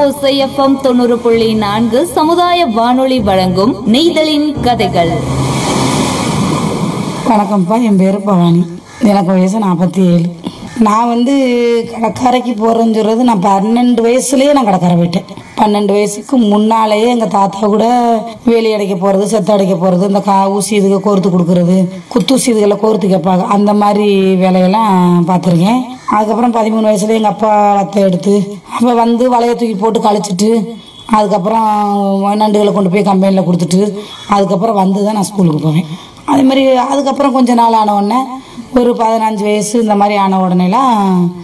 ஓசை எஃப்எம் தொண்ணூறு புள்ளி நான்கு சமுதாய வானொலி வழங்கும் நெய்தலின் கதைகள் வணக்கம்ப்பா என் பேர் பவானி எனக்கு வயசு நாற்பத்தி ஏழு நான் வந்து கடற்கரைக்கு போகிறேன்னு சொல்கிறது நான் பன்னெண்டு வயசுலேயே நான் கடற்கரை போயிட்டேன் பன்னெண்டு வயசுக்கு முன்னாலேயே எங்கள் தாத்தா கூட வேலி அடைக்க போகிறது செத்த அடைக்க போகிறது இந்த கா ஊசி இதுக கோர்த்து கொடுக்குறது குத்தூசி இதுகளை கோர்த்து கேட்பாங்க அந்த மாதிரி வேலையெல்லாம் பார்த்துருக்கேன் அதுக்கப்புறம் பதிமூணு வயசுல எங்கள் அப்பா வத்தை எடுத்து அப்போ வந்து வலையை தூக்கி போட்டு கழிச்சிட்டு அதுக்கப்புறம் நண்டுகளை கொண்டு போய் கம்பெனியில் கொடுத்துட்டு அதுக்கப்புறம் வந்து தான் நான் ஸ்கூலுக்கு போவேன் அதே மாதிரி அதுக்கப்புறம் கொஞ்ச நாள் ஆன உடனே ஒரு பதினஞ்சு வயசு இந்த மாதிரி ஆன உடனேலாம்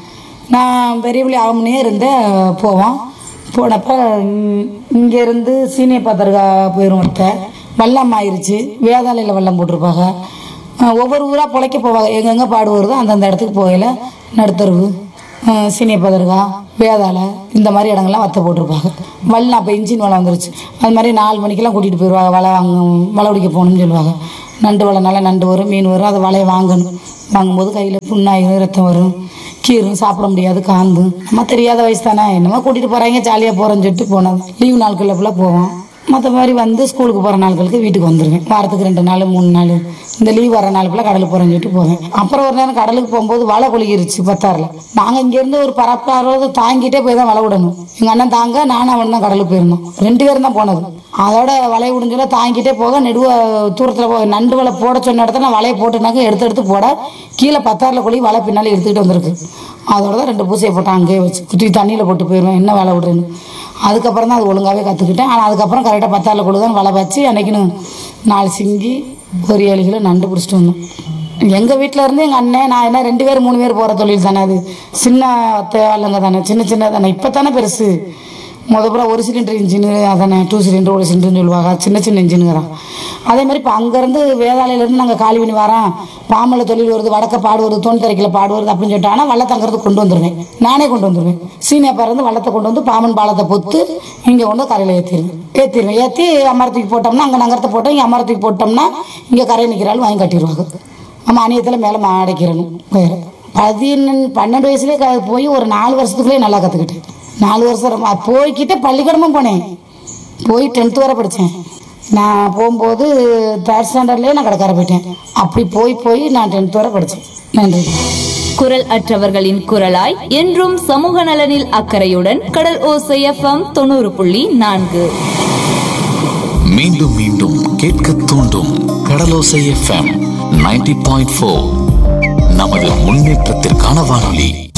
நான் பெரிய பிள்ளை ஆகமுனே இருந்தேன் போவோம் போனப்போ இங்கேருந்து சீனியர் பத்திரிக்கா போயிடும் ஒருத்தர் வெள்ளம் ஆயிருச்சு வேதாளையில் வெள்ளம் போட்டிருப்பாங்க அஹ் ஒவ்வொரு ஊராக பிழைக்க போவாங்க எங்கெங்கே பாடு வருதோ அந்தந்த இடத்துக்கு போகல நடுத்தருவு சீனிய பதர்கா வேதாளை இந்த மாதிரி இடங்கள்லாம் வத்த போட்டிருப்பாங்க வல்ல அப்போ இன்ஜின் வலை வந்துருச்சு அது மாதிரி நாலு மணிக்கெல்லாம் கூட்டிகிட்டு போயிடுவாங்க வலை வாங்க வலை பிடிக்க போகணும்னு சொல்லுவாங்க நண்டு வலைனால நண்டு வரும் மீன் வரும் அதை வலையை வாங்கணும் வாங்கும்போது கையில் புண்ணாயிரும் ரத்தம் வரும் கீரும் சாப்பிட முடியாது காந்தும் நம்ம தெரியாத வயசு தானே என்னமோ கூட்டிகிட்டு போகிறாங்க ஜாலியாக போகிறேன்னு சொல்லிட்டு போனது லீவு நாட்களில் ஃபுல்லாக போவோம் மற்ற மாதிரி வந்து ஸ்கூலுக்கு போகிற நாட்களுக்கு வீட்டுக்கு வந்துடுவேன் வாரத்துக்கு ரெண்டு நாள் மூணு நாள் இந்த லீவ் வர நாள் ஃபுல்லாக கடலுக்கு போகிறேன்னு சொல்லிட்டு போவேன் அப்புறம் ஒரு நேரம் கடலுக்கு போகும்போது வலை கொழுகிருச்சு பத்தாரில் நாங்கள் இங்கேருந்து ஒரு பரப்பாரோடு தாங்கிட்டே போய் தான் வலை விடணும் எங்கள் அண்ணன் தாங்க நானும் அவன் தான் கடலுக்கு போயிருந்தோம் ரெண்டு பேரும் தான் போனது அதோட வலையை விடுஞ்சோட தாங்கிட்டே போக நெடுவ தூரத்தில் போக நண்டு வலை போட சொன்ன இடத்துல நான் வலையை போட்டுனாக்க எடுத்து எடுத்து போட கீழே பத்தாரில் கொழி வலை பின்னால் எடுத்துக்கிட்டு வந்திருக்கு அதோட தான் ரெண்டு பூசையை போட்டேன் அங்கேயே வச்சு குட்டி தண்ணியில் போட்டு போயிடுவேன் என்ன வேலை விடுறேன்னு அதுக்கப்புறம் தான் அது ஒழுங்காகவே கற்றுக்கிட்டேன் ஆனால் அதுக்கப்புறம் கரெக்டாக பத்தாரில் கொழு தான் வலை வச்சு அன்னைக்குன்னு நாலு சிங்கி ஒரு ஏழு கிலோ நண்டு பிடிச்சிட்டு வந்தோம் எங்கள் வீட்டில் இருந்து எங்கள் அண்ணன் நான் என்ன ரெண்டு பேர் மூணு பேர் போகிற தொழில் தானே அது சின்ன தேவாளுங்க தானே சின்ன சின்ன தானே இப்போ தானே பெருசு முதப்புறம் ஒரு சிலிண்டர் இன்ஜின் அதானே டூ சிலிண்டர் ஒரு சிலிண்டர்னு சொல்லுவாங்க சின்ன சின்ன இன்ஜினுங்கிறான் அதே மாதிரி இப்போ அங்கேருந்து வேதாளையிலேருந்து நாங்கள் காலி பண்ணி வரோம் பாம்பளை தொழில் வருது வடக்க பாடு வருது தோணி தரைக்கில் பாடு வருது அப்படின்னு சொல்லிட்டு ஆனால் வள்ளத்தை அங்கேருந்து கொண்டு வந்துடுவேன் நானே கொண்டு வந்துடுவேன் சீனியப்பா இருந்து வள்ளத்தை கொண்டு வந்து பாம்பன் பாலத்தை பொத்து இங்கே கொண்டு கரையில் ஏற்றிடுவேன் ஏற்றிடுவேன் ஏற்றி அமரத்துக்கு போட்டோம்னா அங்கே நகரத்தை போட்டோம் இங்கே அமரத்துக்கு போட்டோம்னா இங்கே கரையை நிற்கிறாலும் வாங்கி கட்டிடுவாங்க நம்ம அணியத்தில் மேலே மாடைக்கிறணும் வேறு பதினெண்டு பன்னெண்டு வயசுலேயே க- போய் ஒரு நாலு வருஷத்துக்குள்ளேயே நல்லா கற்றுக்கிட்டேன் நாலு வருஷம் ரொம்ப- போய்க்கிட்டே பள்ளிக்கூடமும் போனேன் போய் டென்த்து வரை படித்தேன் நான் போகும்போது தேர்ட் ஸ்டாண்டர்ட்லேயே நான் கடைக்கார போயிட்டேன் அப்படி போய் போய் நான் டென்த்து வரை படித்தேன் நன்றி குரல் அற்றவர்களின் குரலாய் என்றும் சமூக நலனில் அக்கறையுடன் கடல் ஓசை எஃப்எம் தொண்ணூறு புள்ளி நான்கு மீண்டும் மீண்டும் கேட்க தூண்டும் Kadalosai FM ninety point four நமது முன்னேற்றத்திற்கான வானொலி